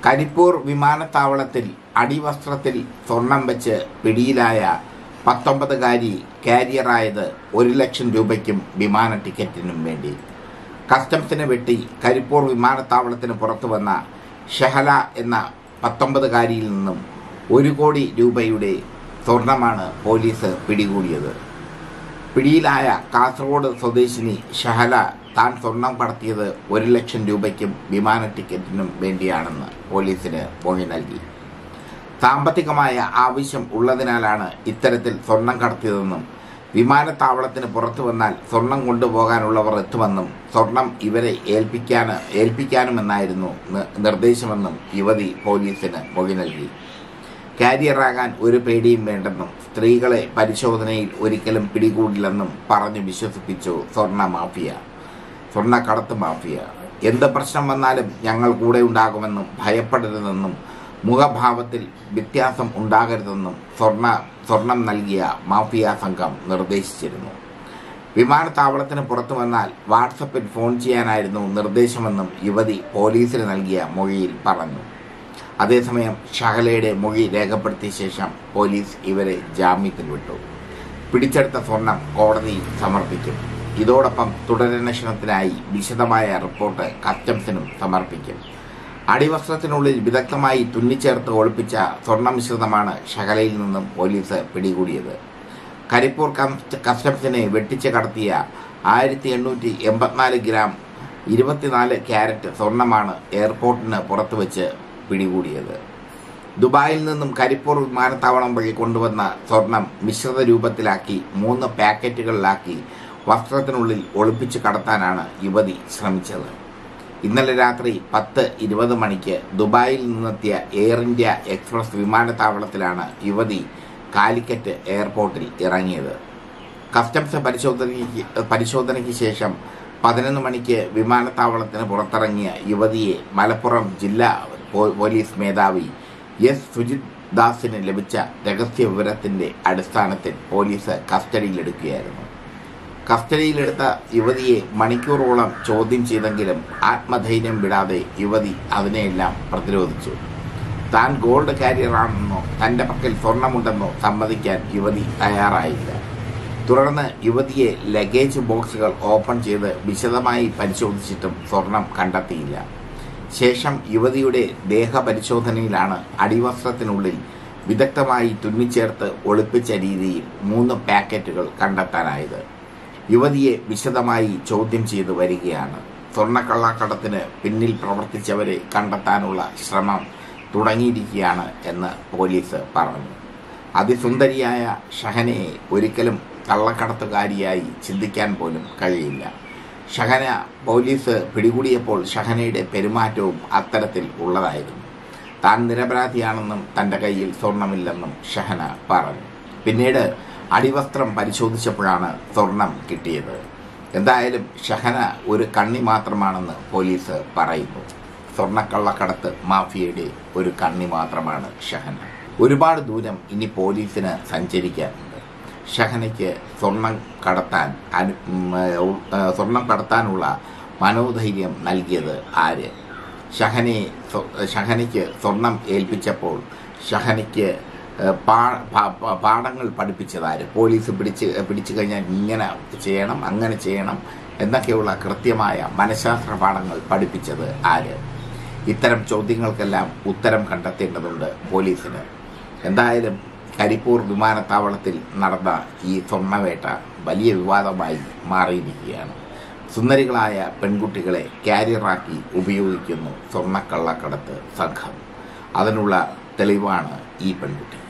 കരിപ്പൂർ വിമാനത്താവളത്തിൽ അടിവസ്ത്രത്തിൽ സ്വർണം വെച്ച് പിടിയിലായ പത്തൊമ്പതുകാരി കാരിയറായത് ഒരു ലക്ഷം രൂപയ്ക്കും വിമാന ടിക്കറ്റിനും വേണ്ടി കസ്റ്റംസിനെ വെട്ടി കരിപ്പൂർ വിമാനത്താവളത്തിന് പുറത്തു വന്ന ഷഹല എന്ന പത്തൊമ്പതുകാരിയിൽ നിന്നും ഒരു കോടി രൂപയുടെ സ്വർണമാണ് പോലീസ് പിടികൂടിയത് പിടിയിലായ കാസർഗോഡ് സ്വദേശിനി ഷഹല താൻ സ്വർണം കടത്തിയത് ഒരു ലക്ഷം രൂപയ്ക്കും വിമാന ടിക്കറ്റിനും വേണ്ടിയാണെന്ന് പോലീസിന് മൊഴി നൽകി സാമ്പത്തികമായ ആവശ്യം ഉള്ളതിനാലാണ് ഇത്തരത്തിൽ സ്വർണം കടത്തിയതെന്നും വിമാനത്താവളത്തിന് പുറത്തു വന്നാൽ സ്വർണം കൊണ്ടുപോകാനുള്ളവർ എത്തുമെന്നും സ്വർണം ഇവരെ ഏൽപ്പിക്കാൻ ഏൽപ്പിക്കാനുമെന്നായിരുന്നു നി- നിർദ്ദേശമെന്നും യുവതി പോലീസിന് മൊഴി നൽകി കാരിയറാകാൻ ഒരു പേടിയും വേണ്ടെന്നും സ്ത്രീകളെ പരിശോധനയിൽ ഒരിക്കലും പിടികൂടില്ലെന്നും പറഞ്ഞു വിശ്വസിപ്പിച്ചു സ്വർണ്ണ മാഫിയ സ്വർണ്ണക്കടത്ത് മാഫിയ എന്ത് പ്രശ്നം വന്നാലും ഞങ്ങൾ കൂടെ ഉണ്ടാകുമെന്നും ഭയപ്പെടരുതെന്നും മുഖഭാവത്തിൽ വ്യത്യാസം ഉണ്ടാകരുതെന്നും സ്വർണ്ണ സ്വർണം നൽകിയ മാഫിയ സംഘം നിർദ്ദേശിച്ചിരുന്നു വിമാനത്താവളത്തിന് പുറത്തു വന്നാൽ വാട്സപ്പിൽ ഫോൺ ചെയ്യാനായിരുന്നു നിർദ്ദേശമെന്നും യുവതി പോലീസിന് നൽകിയ മൊഴിയിൽ പറഞ്ഞു അതേസമയം ഷഹലയുടെ മൊഴി രേഖപ്പെടുത്തിയ ശേഷം പോലീസ് ഇവരെ ജാമ്യത്തിൽ വിട്ടു പിടിച്ചെടുത്ത സ്വർണം കോടതിയിൽ സമർപ്പിക്കും ഇതോടൊപ്പം തുടരന്വേഷണത്തിനായി വിശദമായ റിപ്പോർട്ട് കസ്റ്റംസിനും സമർപ്പിക്കും അടിവസ്ത്രത്തിനുള്ളിൽ വിദഗ്ധമായി തുന്നിച്ചേർത്ത് ഒളിപ്പിച്ച സ്വർണ്ണ മിശ്രിതമാണ് ഷഹലയിൽ നിന്നും പോലീസ് പിടികൂടിയത് കരിപ്പൂർ കംസ്- കസ്റ്റംസിനെ വെട്ടിച്ച് കടത്തിയ ആയിരത്തി എണ്ണൂറ്റി എൺപത്തിനാല് ഗ്രാം ഇരുപത്തിനാല് ക്യാരറ്റ് സ്വർണമാണ് എയർപോർട്ടിന് പുറത്തു വെച്ച് പിടികൂടിയത് ദുബായിൽ നിന്നും കരിപ്പൂർ വിമാനത്താവളം വഴി കൊണ്ടുവന്ന സ്വർണം മിശ്രിത രൂപത്തിലാക്കി മൂന്ന് പാക്കറ്റുകളിലാക്കി വസ്ത്രത്തിനുള്ളിൽ ഒളിപ്പിച്ച് കടത്താനാണ് യുവതി ശ്രമിച്ചത് ഇന്നലെ രാത്രി പത്ത് ഇരുപത് മണിക്ക് ദുബായിൽ നിന്നെത്തിയ എയർ ഇന്ത്യ എക്സ്പ്രസ് വിമാനത്താവളത്തിലാണ് യുവതി കാലിക്കറ്റ് എയർപോർട്ടിൽ ഇറങ്ങിയത് കസ്റ്റംസ് പരിശോധനയ്ക്ക് പരിശോധനയ്ക്ക് ശേഷം പതിനൊന്ന് മണിക്ക് വിമാനത്താവളത്തിന് പുറത്തിറങ്ങിയ യുവതിയെ മലപ്പുറം ജില്ലാ പോ- പോലീസ് മേധാവി എസ് സുജിത് ദാസിന് ലഭിച്ച രഹസ്യ വിവരത്തിന്റെ അടിസ്ഥാനത്തിൽ പോലീസ് കസ്റ്റഡിയിലെടുക്കുകയായിരുന്നു കസ്റ്റഡിയിലെടുത്ത യുവതിയെ മണിക്കൂറോളം ചോദ്യം ചെയ്തെങ്കിലും ആത്മധൈര്യം വിടാതെ യുവതി അതിനെയെല്ലാം പ്രതിരോധിച്ചു താൻ ഗോൾഡ് കാരിയറാണെന്നോ തന്റെ പക്കൽ സ്വർണമുണ്ടെന്നോ സമ്മതിക്കാൻ യുവതി തയ്യാറായില്ല തുടർന്ന് യുവതിയെ ലഗേജ് ബോക്സുകൾ ഓപ്പൺ ചെയ്ത് വിശദമായി പരിശോധിച്ചിട്ടും സ്വർണം കണ്ടെത്തിയില്ല ശേഷം യുവതിയുടെ ദേഹപരിശോധനയിലാണ് അടിവസ്ത്രത്തിനുള്ളിൽ വിദഗ്ധമായി തുന്നിച്ചേർത്ത് ഒളിപ്പിച്ച രീതിയിൽ മൂന്ന് പാക്കറ്റുകൾ കണ്ടെത്താനായത് യുവതിയെ വിശദമായി ചോദ്യം ചെയ്തു വരികയാണ് സ്വർണ്ണക്കള്ളക്കടത്തിന് പിന്നിൽ പ്രവർത്തിച്ചവരെ കണ്ടെത്താനുള്ള ശ്രമം തുടങ്ങിയിരിക്കുകയാണ് എന്ന് പോലീസ് പറഞ്ഞു അതിസുന്ദരിയായ ഷഹനയെ ഒരിക്കലും കള്ളക്കടത്തുകാരിയായി ചിന്തിക്കാൻ പോലും കഴിയില്ല ഷഹന പോലീസ് പിടികൂടിയപ്പോൾ ഷഹനയുടെ പെരുമാറ്റവും അത്തരത്തിൽ ഉള്ളതായിരുന്നു താൻ നിരപരാധിയാണെന്നും തന്റെ കയ്യിൽ സ്വർണമില്ലെന്നും ഷഹന പറഞ്ഞു പിന്നീട് അടിവസ്ത്രം പരിശോധിച്ചപ്പോഴാണ് സ്വർണം കിട്ടിയത് എന്തായാലും ഷഹന ഒരു കണ്ണി മാത്രമാണെന്ന് പോലീസ് പറയുന്നു സ്വർണ്ണക്കള്ളക്കടത്ത് മാഫിയയുടെ ഒരു കണ്ണി മാത്രമാണ് ഷഹന ഒരുപാട് ദൂരം ഇനി പോലീസിന് സഞ്ചരിക്കാനുണ്ട് ഷഹനയ്ക്ക് സ്വർണം കടത്താൻ അനു ഉം, ഏഹ്, സ്വർണം കടത്താനുള്ള മനോധൈര്യം നൽകിയത് ആര് ഷഹനെ സ്വ- ഷഹനയ്ക്ക് സ്വർണം ഏൽപ്പിച്ചപ്പോൾ ഷഹനയ്ക്ക് ഏഹ്, പാ- പാ- പാ- പാഠങ്ങൾ പഠിപ്പിച്ചതാര് പോലീസ് പിടിച്ച് പിടിച്ചു കഴിഞ്ഞാൽ ഇങ്ങനെ ചെയ്യണം അങ്ങനെ ചെയ്യണം എന്നൊക്കെയുള്ള കൃത്യമായ മനഃശാസ്ത്ര പാഠങ്ങൾ പഠിപ്പിച്ചത് ആര് ഇത്തരം ചോദ്യങ്ങൾക്കെല്ലാം ഉത്തരം കണ്ടെത്തേണ്ടതുണ്ട് പോലീസിന് എന്തായാലും കരിപ്പൂർ വിമാനത്താവളത്തിൽ നടന്ന ഈ സ്വർണ്ണവേട്ട വലിയ വിവാദമായി മാറിയിരിക്കുകയാണ് സുന്ദരികളായ പെൺകുട്ടികളെ കാരിയറാക്കി ഉപയോഗിക്കുന്നു സ്വർണ്ണക്കള്ളക്കടത്ത് സംഘം അതിനുള്ള തെളിവാണ് ഈ പെൺകുട്ടി